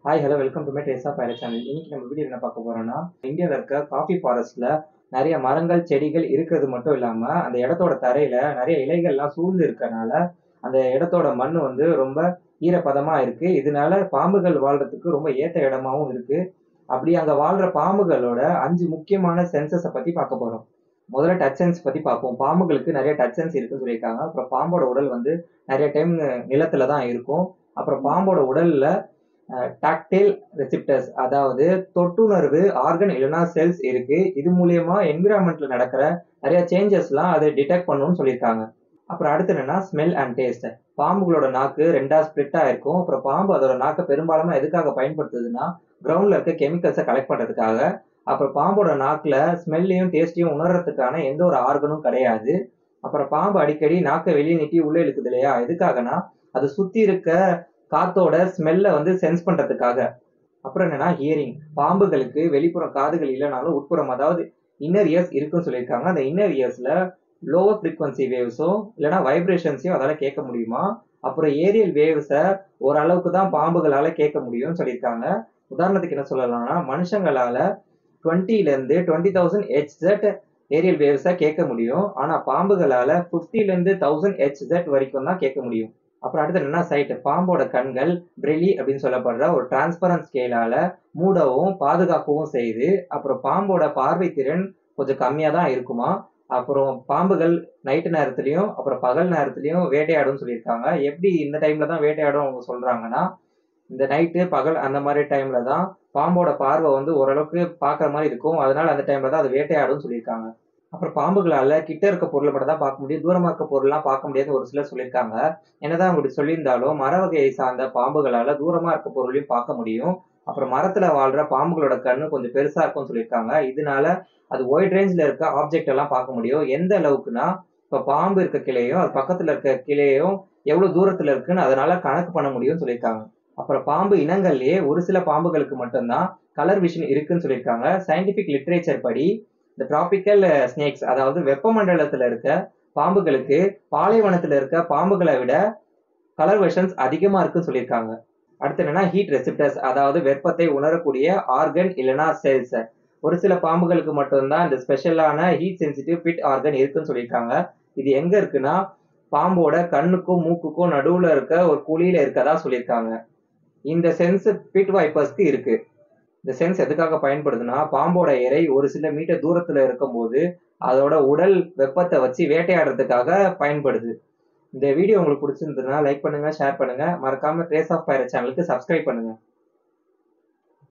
hi hello welcome to my taste of pirate channel இன்னைக்கு நம்ம video என்ன பார்க்க போறோம்னா இந்தியாவில் இருக்க காஃபி ஃபாரஸ்ட்ல நிறைய மரங்கள் செடிகள் இருக்கிறது மட்டும் இல்லாம அந்த இடத்தோட தரையில நிறைய இலைகள்லாம் சூழ்ந்து இருக்கறனால அந்த இடத்தோட மண் வந்து ரொம்ப ஈரப்பதமா இருக்கு இதனால பாம்புகள் வாழ்றதுக்கு ரொம்ப ஏற்ற இடமாவும் இருக்கு அப்படி அங்க வாழ்ற பாம்புகளோட அஞ்சு முக்கியமான சென்சஸை பத்தி பார்க்க போறோம் முதல்ல டச் சென்ஸ் பத்தி பார்ப்போம் பாம்புகளுக்கு நிறைய டச் சென்ஸ் இருக்குன்னு சொல்லியிருக்காங்க அப்புறம் பாம்போட உடல் வந்து நிறைய டைம் நிலத்துல தான் இருக்கும் அப்புறம் பாம்போட உடல்ல டாக்டேல் ரெசிப்டர்ஸ் அதாவது தொட்டுணர்வு ஆர்கன் இல்லைன்னா செல்ஸ் இருக்கு இது மூலியமா என்விரான்மெண்ட்ல நடக்கிற நிறைய சேஞ்சஸ்லாம் அது டிடெக்ட் பண்ணும்னு சொல்லியிருக்காங்க அப்புறம் அடுத்து என்னன்னா ஸ்மெல் அண்ட் டேஸ்ட் பாம்புகளோட நாக்கு ரெண்டா ஸ்பிளிட்டா இருக்கும் அப்புறம் பாம்பு அதோட நாக்கை பெரும்பாலுமா எதுக்காக பயன்படுத்துதுன்னா கிரவுண்ட்ல இருக்க கெமிக்கல்ஸை கலெக்ட் பண்றதுக்காக அப்புறம் பாம்போட நாக்குல ஸ்மெல்லையும் டேஸ்டையும் உணர்றதுக்கான எந்த ஒரு ஆர்கனும் கிடையாது அப்புறம் பாம்பு அடிக்கடி நாக்கை வெளியே நீட்டி உள்ளே இழுக்குது இல்லையா எதுக்காகனா அது சுத்தி இருக்க காத்தோட ஸ்மெல்ல வந்து சென்ஸ் பண்றதுக்காக அப்புறம் என்னன்னா ஹியரிங் பாம்புகளுக்கு வெளிப்புறம் காதுகள் இல்லைனாலும் உட்புறம் அதாவது இன்னர் இயர்ஸ் இருக்குன்னு சொல்லியிருக்காங்க அந்த இன்னர் இயர்ஸ்ல லோவர் ஃப்ரீக்வன்சி வேவ்ஸோ இல்லைன்னா வைப்ரேஷன்ஸையும் அதால கேட்க முடியுமா அப்புறம் ஏரியல் வேவ்ஸை ஓரளவுக்கு தான் பாம்புகளால கேட்க முடியும்னு சொல்லியிருக்காங்க உதாரணத்துக்கு என்ன சொல்லலாம்னா மனுஷங்களால டுவெண்ட்டில இருந்து டுவெண்ட்டி தௌசண்ட் ஹெச் ஏரியல் வேவ்ஸை கேட்க முடியும் ஆனா பாம்புகளால 50 ல இருந்து தௌசண்ட் ஹெச் வரைக்கும் தான் கேட்க முடியும் அப்புறம் அடுத்து என்ன சைட் பாம்போட கண்கள் பிரெலி அப்படின்னு சொல்லப்படுற ஒரு டிரான்ஸ்பரன்ட் ஸ்கேலால மூடவும் பாதுகாக்கவும் செய்யுது அப்புறம் பாம்போட பார்வை திறன் கொஞ்சம் கம்மியா தான் இருக்குமா அப்புறம் பாம்புகள் நைட்டு நேரத்துலயும் அப்புறம் பகல் நேரத்துலயும் வேட்டையாடும்னு சொல்லியிருக்காங்க எப்படி இந்த டைம்ல தான் வேட்டையாடும் அவங்க சொல்றாங்கன்னா இந்த நைட்டு பகல் அந்த மாதிரி டைம்ல தான் பாம்போட பார்வை வந்து ஓரளவுக்கு பார்க்குற மாதிரி இருக்கும் அதனால அந்த டைம்ல தான் அது வேட்டையாடும்னு சொல்லியிருக்காங்க அப்புறம் பாம்புகளால கிட்ட இருக்க பொருளை மட்டும் தான் பார்க்க முடியும் தூரமா இருக்க பொருள்லாம் பார்க்க முடியாதுன்னு ஒரு சிலர் சொல்லியிருக்காங்க என்னதான் அவங்க இப்படி சொல்லியிருந்தாலும் மர வகையை சார்ந்த பாம்புகளால தூரமா இருக்க பொருளையும் பார்க்க முடியும் அப்புறம் மரத்துல வாழ்ற பாம்புகளோட கண்ணு கொஞ்சம் பெருசா இருக்கும்னு சொல்லியிருக்காங்க இதனால அது ஒயிட் ரேஞ்ச்ல இருக்க ஆப்ஜெக்ட் எல்லாம் பார்க்க முடியும் எந்த அளவுக்குன்னா இப்ப பாம்பு இருக்க கிளையும் அது பக்கத்துல இருக்க கிளையும் எவ்வளவு தூரத்துல இருக்குன்னு அதனால கணக்கு பண்ண முடியும்னு சொல்லியிருக்காங்க அப்புறம் பாம்பு இனங்கள்லயே ஒரு சில பாம்புகளுக்கு மட்டும்தான் கலர் விஷன் இருக்குன்னு சொல்லியிருக்காங்க சயின்டிபிக் லிட்ரேச்சர் படி இந்த டிராபிக்கல் ஸ்னேக்ஸ் அதாவது வெப்பமண்டலத்துல இருக்க பாம்புகளுக்கு பாலைவனத்துல இருக்க பாம்புகளை விட கலர் வெர்ஷன்ஸ் அதிகமா இருக்குன்னு சொல்லியிருக்காங்க அடுத்து என்னன்னா ஹீட் ரெசிப்டர்ஸ் அதாவது வெப்பத்தை உணரக்கூடிய ஆர்கன் இல்லைன்னா செல்ஸ் ஒரு சில பாம்புகளுக்கு மட்டும்தான் இந்த ஸ்பெஷலான ஹீட் சென்சிட்டிவ் பிட் ஆர்கன் இருக்குன்னு சொல்லியிருக்காங்க இது எங்க இருக்குன்னா பாம்போட கண்ணுக்கும் மூக்குக்கும் நடுவுல இருக்க ஒரு குழியில இருக்கதா சொல்லியிருக்காங்க இந்த சென்ஸ் பிட் வைப்பர்ஸ்க்கு இருக்கு இந்த சென்ஸ் எதுக்காக பயன்படுதுன்னா பாம்போட இறை ஒரு சில மீட்டர் தூரத்துல இருக்கும்போது அதோட உடல் வெப்பத்தை வச்சு வேட்டையாடுறதுக்காக பயன்படுது இந்த வீடியோ உங்களுக்கு பிடிச்சிருந்ததுன்னா லைக் பண்ணுங்க ஷேர் பண்ணுங்க மறக்காம ட்ரேஸ் ஆஃப் பைர சேனலுக்கு சப்ஸ்கிரைப் பண்ணுங்க